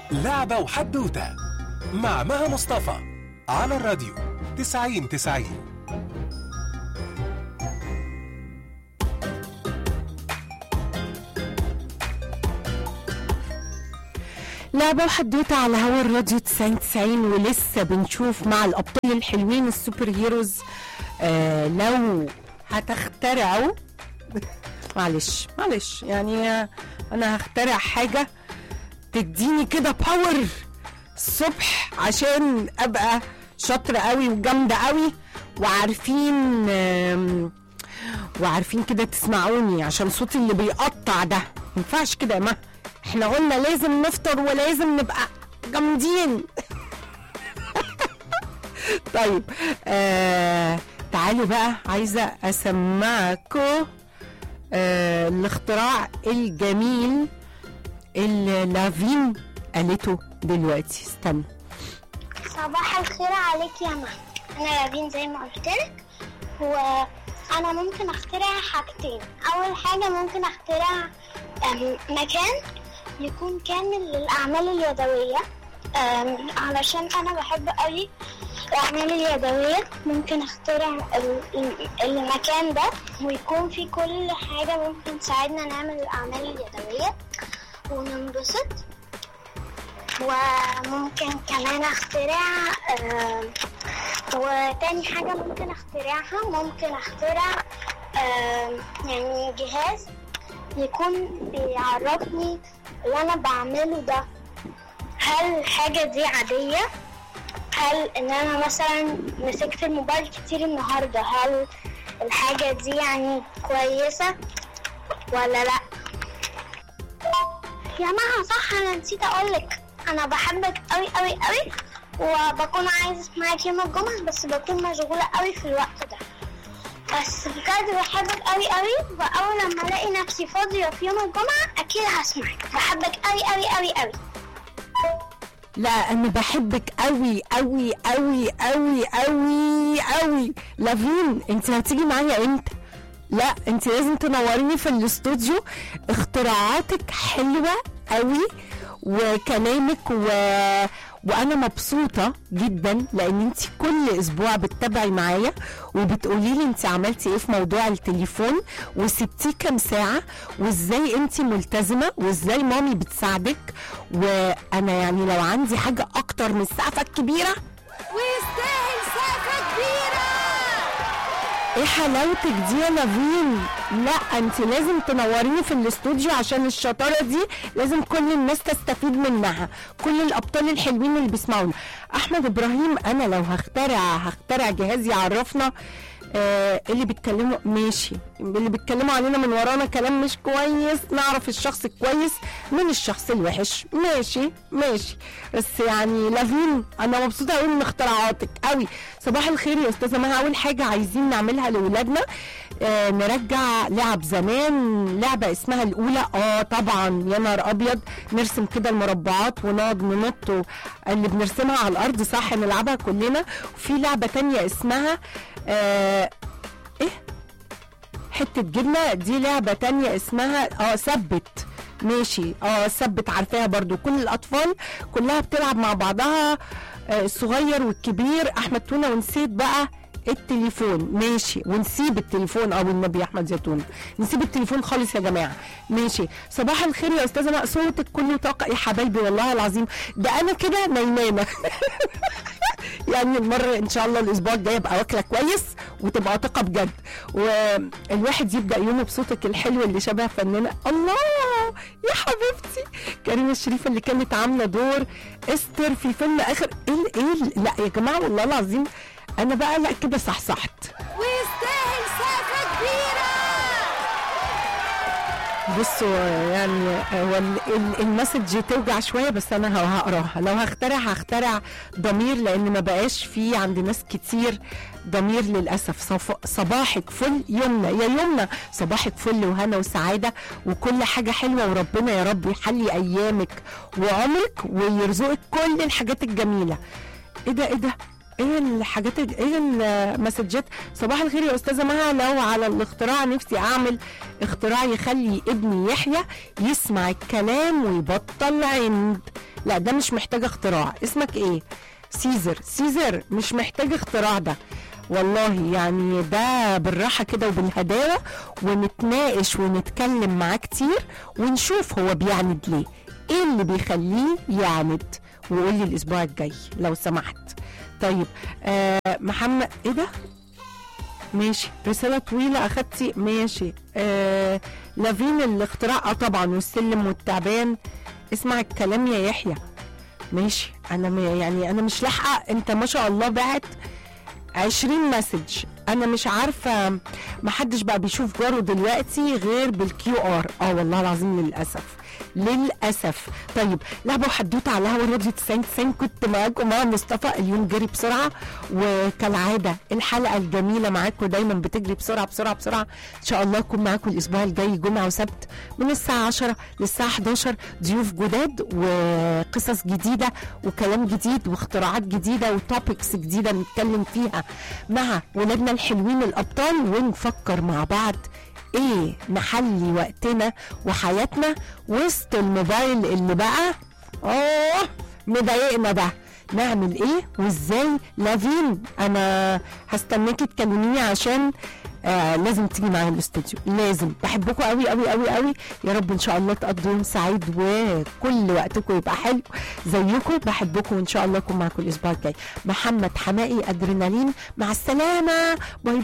لعبة وحدوتة مع مها مصطفى على الراديو 90 90 لعبة وحدوتة على هوا الراديو 90 90 ولسه بنشوف مع الأبطال الحلوين السوبر هيروز آه لو هتخترعوا معلش معلش يعني آه، أنا هخترع حاجة تديني كده باور الصبح عشان أبقى شاطرة قوي وجامدة قوي وعارفين آم، وعارفين كده تسمعوني عشان صوتي اللي بيقطع ده ما ينفعش كده يا ما احنا قلنا لازم نفطر ولازم نبقى جامدين طيب آه تعالوا بقى عايزه اسمعكم آه الاختراع الجميل اللي لافين قالته دلوقتي استنى صباح الخير عليك يا مها انا لابين زي ما قلت لك وانا ممكن اخترع حاجتين اول حاجه ممكن اخترع أم، مكان يكون كامل للاعمال اليدويه أم، علشان انا بحب قوي الاعمال اليدويه ممكن اخترع ال- ال- المكان ده ويكون فيه كل حاجه ممكن تساعدنا نعمل الاعمال اليدويه وننبسط وممكن كمان اخترع آه، وتاني حاجة ممكن اخترعها ممكن اخترع آه، يعني جهاز يكون بيعرفني اللي انا بعمله ده هل الحاجة دي عادية هل ان انا مثلا مسكت الموبايل كتير النهاردة هل الحاجة دي يعني كويسة ولا لا يا مها صح انا نسيت اقولك انا بحبك قوي قوي قوي وبكون عايز اسمعك يوم الجمعة بس بكون مشغولة قوي في الوقت ده بس بجد بحبك قوي قوي واول لما الاقي نفسي فاضية في يوم الجمعة اكيد هسمعك بحبك قوي قوي قوي قوي لا انا بحبك قوي قوي قوي قوي قوي قوي لافين انت هتيجي معايا امتى لا انت لازم تنوريني في الاستوديو اختراعاتك حلوه قوي وكلامك و... وانا مبسوطه جدا لان انت كل اسبوع بتتابعي معايا وبتقولي لي انت عملتي ايه في موضوع التليفون وسبتيه كام ساعه وازاي انت ملتزمه وازاي مامي بتساعدك وانا يعني لو عندي حاجه اكتر من السقفه الكبيره ويستاهل سقفه كبيره ايه حلاوتك دي يا لافين لا انت لازم تنوريني في الاستوديو عشان الشطاره دي لازم كل الناس تستفيد منها كل الابطال الحلوين اللي بيسمعونا احمد ابراهيم انا لو هخترع هخترع جهاز يعرفنا آه اللي بيتكلموا ماشي اللي بيتكلموا علينا من ورانا كلام مش كويس نعرف الشخص الكويس من الشخص الوحش ماشي ماشي بس يعني لافين انا مبسوطه قوي من اختراعاتك قوي صباح الخير يا استاذه مها اول حاجه عايزين نعملها لاولادنا آه نرجع لعب زمان لعبه اسمها الاولى اه طبعا يا نهار ابيض نرسم كده المربعات ونقعد ننط و- اللي بنرسمها على الارض صح نلعبها كلنا وفي لعبه تانية اسمها آه ايه حته جبنه دي لعبه تانية اسمها اه ثبت ماشي اه ثبت عارفاها برضو كل الاطفال كلها بتلعب مع بعضها آه الصغير والكبير احمد تونه ونسيت بقى التليفون ماشي ونسيب التليفون او النبي احمد زيتون نسيب التليفون خالص يا جماعه ماشي صباح الخير يا استاذه ماء صوتك كله طاقه يا حبايبي والله العظيم ده انا كده نايمانه يعني المره ان شاء الله الاسبوع الجاي ابقى واكله كويس وتبقى طاقه بجد والواحد يبدا يومه بصوتك الحلو اللي شبه فنانه الله يا حبيبتي كريمه الشريف اللي كانت عامله دور استر في فيلم اخر ايه ال- ايه ال- لا يا جماعه والله العظيم انا بقى لا كده صحصحت ويستاهل سقفه كبيره بصوا يعني هو ال- ال- المسج توجع شويه بس انا ه- هقراها لو هخترع هخترع ضمير لان ما بقاش في عند ناس كتير ضمير للاسف صف- صباحك فل يمنى يا يمنى صباحك فل وهنا وسعاده وكل حاجه حلوه وربنا يا رب يحلي ايامك وعمرك ويرزقك كل الحاجات الجميله ايه ده ايه ده ايه الحاجات الج- ايه المسجات صباح الخير يا استاذه مها لو على الاختراع نفسي اعمل اختراع يخلي ابني يحيى يسمع الكلام ويبطل عند لا ده مش محتاج اختراع اسمك ايه سيزر سيزر مش محتاج اختراع ده والله يعني ده بالراحه كده وبالهداوه ونتناقش ونتكلم معاه كتير ونشوف هو بيعند ليه ايه اللي بيخليه يعند وقول لي الاسبوع الجاي لو سمحت طيب آه محمد ايه ده ماشي رسالة طويلة أخدتي ماشي آه لافين الاختراع اه طبعا والسلم والتعبان اسمع الكلام يا يحيى ماشي أنا م- يعني أنا مش لاحقة أنت ما شاء الله بعت 20 مسج انا مش عارفه ما حدش بقى بيشوف جاره دلوقتي غير بالكيو ار اه والله العظيم للاسف للاسف طيب لعبه وحدوته على هوا راديو 90 90 كنت معاكم مع مصطفى اليوم جري بسرعه وكالعاده الحلقه الجميله معاكم دايما بتجري بسرعه بسرعه بسرعه ان شاء الله اكون معاكم الاسبوع الجاي جمعه وسبت من الساعه 10 للساعه 11 ضيوف جداد وقصص جديده وكلام جديد واختراعات جديده وتوبكس جديده نتكلم فيها مع ولادنا الحلوين الابطال ونفكر مع بعض ايه نحلي وقتنا وحياتنا وسط الموبايل اللي بقى اه مضايقنا ده نعمل ايه وازاي لافين انا هستناكي تكلميني عشان آه لازم تيجي معايا الاستوديو لازم بحبكم قوي قوي قوي قوي يا رب ان شاء الله تقضوا يوم سعيد وكل وقتكم يبقى حلو زيكم بحبكم وان شاء الله اكون معاكم الاسبوع الجاي محمد حمائي ادرينالين مع السلامه باي